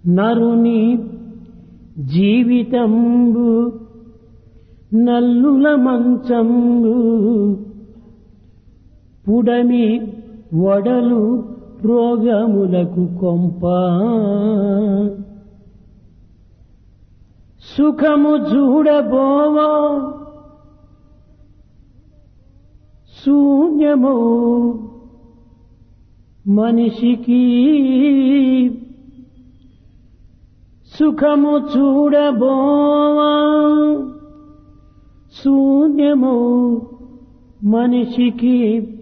నరుని జీవితంబు నల్లుల మంచంబు పుడమి వడలు రోగములకు కొంప సుఖము చూడబోవా శూన్యము మనిషికి సుఖము చూడబోవా శూన్యము మనిషికి